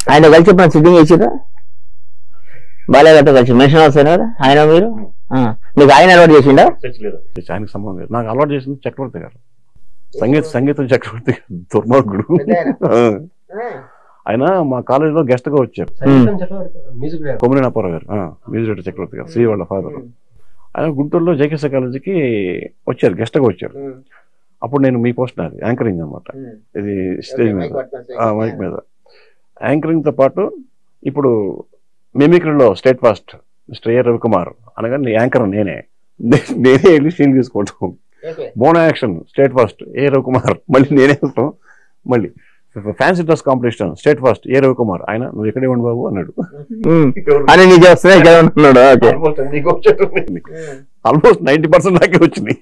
ఆయన కలిసి ఎప్పుడు సిట్టింగ్ చేసిరా బాలేగారితో కలిసి మెన్షన్ వస్తారు కదా ఆయన మీరు ఆ. మీకు ఆయన అలవాటు చేసిండా ఆయనకి సంబంధం లేదు నాకు అలవాటు చేసింది చక్రవర్తి గారు సంగీత సంగీతం చక్రవర్తి గారు దుర్మార్గుడు ఆ. ఆయన మా కాలేజీలో గెస్ట్ గా వచ్చారు సంగీతం చక్రవర్తి మ్యూజిక్ డైరెక్టర్ కొమ్మరి అప్పారావు గారు మ్యూజిక్ డైరెక్టర్ చక్రవర్తి గారు శ్రీ వాళ్ళ ఫాదర్ ఆయన గుంటూరులో జేకేసీ కాలేజీకి వచ్చారు గెస్ట్ గా వచ్చారు అప్పుడు నేను మీ పోస్ట్ నాది యాంకరింగ్ అనమాట ఇది స్టేజ్ మీద ఆ, మైక్ మీద యాంకరింగ్ తో పాటు ఇప్పుడు మిమిక్రీలో state fast mister A Ravikumar అనగా యాంకర్ నేనే నే- నేనే వెళ్ళి సీన్ తీసుకోవటం mono action state first A Ravikumar మళ్ళీ నేనే వస్తాం మళ్ళీ fancy dress competition state first A Ravikumar ఆయన నువ్వు ఎక్కడే ఉండు బాబు అన్నాడు ఉమ్. అని నీకు వస్తున్నాయి ఇక్కడ ఉంటున్నాడు ఓకే ఆల్మోస్ట్ నైన్టీ పర్సెంట్ నాకే వచ్చినాయి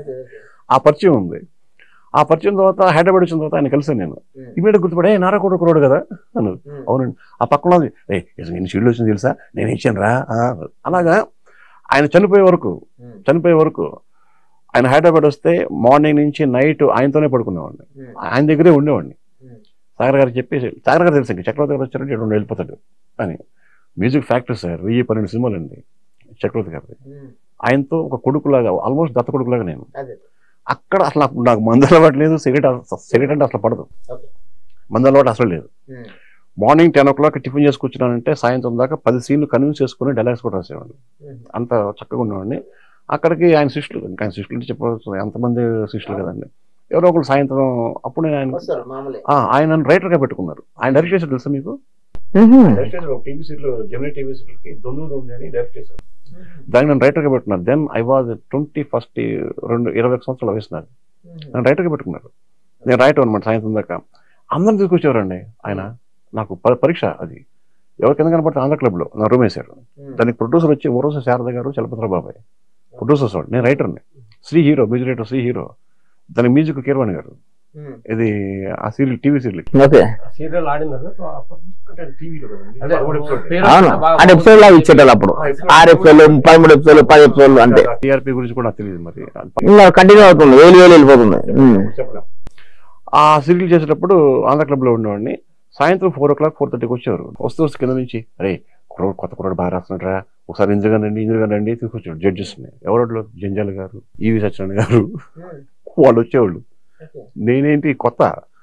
ఆ పరిచయం ఉంది ఆ పరిచయం తర్వాత హైదరాబాద్ వచ్చిన తర్వాత ఆయన కలిసాను నేను ఇమీడియట్ గుర్తుపడే నారా కూడా కురోడు కదా అన్నారు అవునండి ఆ పక్కన ఉన్నది ఏ ఎన్ని షీల్డ్ వచ్చింది తెలుసా నేను ఇచ్చాను రా ఆ, అలాగా ఆయన చనిపోయే వరకు చనిపోయే వరకు ఆయన హైదరాబాద్ వస్తే మార్నింగ్ నుంచి నైట్ ఆయనతోనే పడుకునేవాడిని ఆయన దగ్గరే ఉండేవాడిని సాగర్ గారు చెప్పేసి సాగర్ గారు తెలుసు ఇంక చక్రవర్తి గారు వచ్చారంటే రెండు వెళ్ళిపోతాడు అని మ్యూజిక్ ఫ్యాక్టరీ సార్ వెయ్యి పన్నెండు సినిమాలు అండి చక్రవర్తి గారిది ఆయనతో ఒక కొడుకులాగా ఆల్మోస్ట్ దత్త కొడుకులాగా నేను అక్కడ అసలు నాకు నాకు మందు అలవాటు లేదు సిగరెట్ అస- సిగరెట్ అంటే అసలు పడదు Okay. మందు అలవాటు అసలు లేదు morning ten o'clock tiffin చేసి కూర్చున్నానంటే సాయంత్రం దాకా పది సీన్లు కన్విన్స్ చేసుకుని డైలాగ్స్ కూడా రాసేవాడిని అంత చక్కగా ఉండేవాడిని అక్కడికి ఆయన శిష్యులు ఇంకా ఆయన శిష్యులు అంటే చెప్పవచ్చు ఎంతమంది శిష్యులు కదండి ఎవరో ఒకరు సాయంత్రం అప్పుడు నేను ఆయన వస్తారు మామూలే ఆ, ఆయన నన్ను writer గా పెట్టుకున్నారు ఆయన డైరెక్ట్ చేశారు తెలుసా మీకు ఉహుం. డైరెక్ట్ చేశారు టీవీ సీరియల్ జమినీ టీవీ సీరియల్కి దొందు దొంది అని డైరెక్ట్ చేశారు దానికి నన్ను writer గా పెట్టుకున్నారు then I was twenty first రెండు ఇరవై ఒక సంవత్సరాలు వయసు నాది నన్ను writer గా పెట్టుకున్నారు నేను రాయటం అనమాట సాయంత్రం దాకా అందరిని తీసుకొచ్చేవారండి ఆయన నాకు ప- పరీక్ష అది ఎవరి కింద కనపడితే ఆంధ్ర క్లబ్లో నా రూమ్ వేశారు దానికి ప్రొడ్యూసర్ వచ్చి ఊరోస శారద గారు చలపతిరావు బాబాయ్ ప్రొడ్యూసర్స్ వాళ్ళు నేను రైటర్ని Sri hero music writer Sri hero దానికి మ్యూజిక్ కీరవాణి గారు ఇది ఆ serial TV serial okay serial ఆడిందా అంటే టీవీలో అదే పేరు అవును బాగా అంటే ఎపిసోడ్ లాగా ఇచ్చేటారు అప్పుడు ఆరు ఎపిసోడ్లు పదమూడు ఎపిసోడ్లు పది ఎపిసోడ్లు అంతే టీఆర్పీ గురించి కూడా నాకు తెలియదు మరి ఇంకా కంటిన్యూ అవుతుంది వేలు వేలు వెళ్ళిపోతుంది ఉమ్. చెప్పలేం. ఆ సీరియల్ చేసేటప్పుడు ఆంధ్ర క్లబ్ లో ఉండేవాడిని సాయంత్రం ఫోర్ ఓ క్లాక్ ఫోర్ థర్టీకి వచ్చేవారు వస్తూ వస్తూ కింద నుంచి అరే కుర్రోడు కొత్త కుర్రోడు బాగా రాస్తున్నాడు ఒకసారి ఇంజగా రండి ఇంజగా రండి తీసుకొచ్చాడు జడ్జెస్ ఎవరో జంజాల గారు ఈవి సత్యనారాయణ గారు వాళ్ళు వచ్చేవాళ్ళు నేనేంటి కొత్త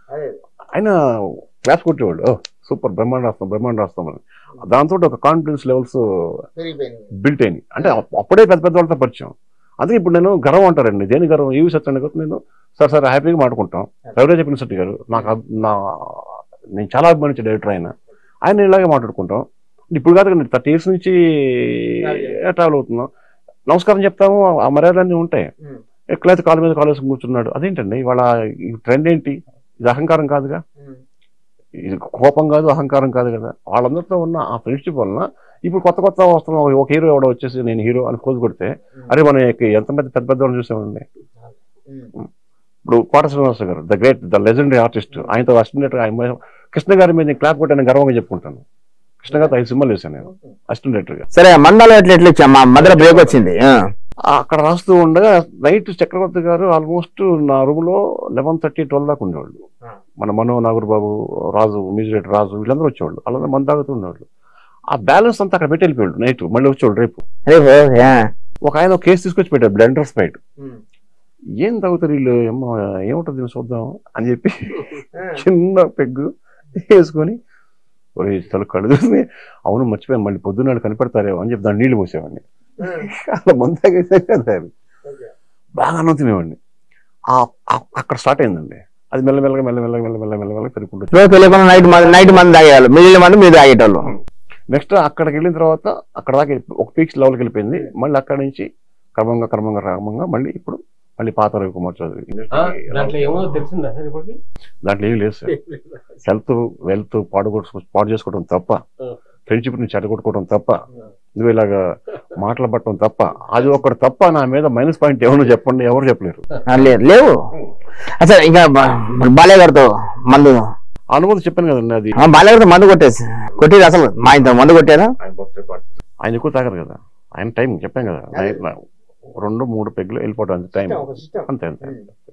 ఆయన క్లాస్ కొట్టేవాళ్ళు "ఓ, సూపర్ బ్రహ్మాండ రాస్తాం బ్రహ్మాండ రాస్తాం అని దాంతో ఒక కాన్ఫిడెన్స్ లెవెల్స్ బిల్ట్ అయినాయి అంటే అప్- అప్పుడే పెద్ద పెద్ద వాళ్ళతో పరిచయం అందుకే ఇప్పుడు నేను గర్వం అంటారండి దేని గర్వం ఈవి సత్యనారాయణ గారు నేను సార్ సార్ హ్యాపీగా మాట్లాడుకుంటాం రవిరాజ పినిశెట్టి గారు నాకు అబ్- నా నేను చాలా అభిమానించే డైరెక్టర్ ఆయన ఆయన ఇలాగే మాట్లాడుకుంటాం ఇప్పుడు కాదు కానీ థర్టీ ఇయర్స్ నుంచి ట్రావెల్ అవుతున్నాం నమస్కారం చెప్తాము ఆ మర్యాదలన్నీ ఉంటాయి ఎక్కడైతే కాలు మీద కాలు వేసుకుని కూర్చున్నాడు అదేంటండి ఇవాళ ఈ ట్రెండ్ ఏంటి ఇది అహంకారం కాదుగా ఇది కోపం కాదు అహంకారం కాదు కదా వాళ్ళందరితో ఉన్న ఆ ఫ్రెండ్షిప్ వలన ఇప్పుడు కొత్త కొత్త వస్తున్న ఒక హీరో ఎవడో వచ్చేసి నేను హీరో అని కోసి కొడితే అరే మనం ఎక్క- ఎంత పెద్ద పెద్ద పెద్ద వాళ్ళని చూసామండి ఇప్పుడు కోట శ్రీనివాస గారు the great the legendary artist ఆయనతో అసిస్టెంట్ ఆయన కృష్ణ గారి మీద నేను క్లాప్ కొట్టాను గర్వంగా చెప్పుకుంటాను కృష్ణ గారితో ఐదు సినిమాలు వేసాను నేను అసిస్టెంట్ డైరెక్టర్ గా సరే మండలం ఎట్లా ఎట్లా ఇచ్చా మా మధ్యలో బ్రేక్ వచ్చింది ఆ. ఆ అక్కడ రాస్తూ ఉండగా నైట్ చక్రవర్తి గారు ఆల్మోస్ట్ నా రూమ్ లో లెవెన్ థర్టీ ట్వెల్వ్ దాకా ఉండేవాళ్ళు మన మనో నాగూర్ బాబు రాజు మ్యూజిక్ డైరెక్టర్ రాజు వీళ్ళందరూ వచ్చేవాళ్ళు వాళ్ళందరూ మంది తాగుతూ ఉండేవాళ్ళు ఆ బ్యాలెన్స్ అంతా అక్కడ పెట్టి వెళ్ళిపోయాడు నైట్ మళ్ళీ వచ్చేవాడు రేపు రేపు ఆ. ఒక ఆయన ఒక కేసు తీసుకొచ్చి పెట్టాడు బ్లెండర్ స్పైట్ ఏం తాగుతారు వీళ్ళు ఏమో ఏముంటుంది దీన్ని చూద్దాం అని చెప్పి చిన్న పెగ్గు వేసుకొని ఒరే తల కళ్ళు చూసి అవును మర్చిపోయాను మళ్ళీ పొద్దున్న కనిపెడతారేమో అని చెప్పి దాన్ని నీళ్లు పోసేవాడిని అలా మందు తాగేసే కదా అది. బాగా అన్నం తినేవాడిని ఆ- ఆ- అక్కడ స్టార్ట్ అయిందండి అది మెల్లమెల్లగా మెల్లమెల్లగా మెల్లమెల్లగా మెల్లమెల్లగా పెరుగుకుంటూ రోజు తెలియకుండా నైట్ మంది నైట్ మంది తాగేవాళ్ళు మిగిలిన మంది మీరు తాగేటోళ్ళు నెక్స్ట్ అక్కడికి వెళ్ళిన తర్వాత అక్కడ దాకా వెళ్ళి- ఒక పీక్స్ లెవెల్కి వెళ్ళిపోయింది మళ్ళీ అక్కడి నుంచి క్రమంగా క్రమంగా క్రమంగా మళ్ళీ ఇప్పుడు మళ్ళీ పాత రవికుమార్ చౌదరి ఆ, దాంట్లో ఏమో తెలిసిందా సార్ ఇప్పటికి దాంట్లో ఏమీ లేదు సార్ హెల్త్ వెల్త్ పాడు కొట్టు- పాడు చేసుకోవడం తప్ప ఫ్రెండ్షిప్ నుంచి చెడగొట్టుకోవడం తప్ప నువ్వు ఇలాగా మాట్లాడటం తప్ప అది ఒకటి తప్ప నా మీద మైనస్ పాయింట్ ఏమన్నా చెప్పండి ఎవరు చెప్పలేరు ఆ, లేదు లేవు అసలు ఇంకా బా- మరి బాలయ్య గారితో మందు ఆ అనుభూతి చెప్పాను కదండి అది ఆ, బాలయ్య గారితో మందు కొట్టేసి కొట్టేది అసలు మా ఇంత మందు కొట్టారా ఆయన ఎక్కువ తాగరు కదా ఆయన టైం చెప్పాను కదా నైట్ రెండు మూడు పెగ్గులు వెళ్ళిపోవడం అంతే టైం అంతే అంతే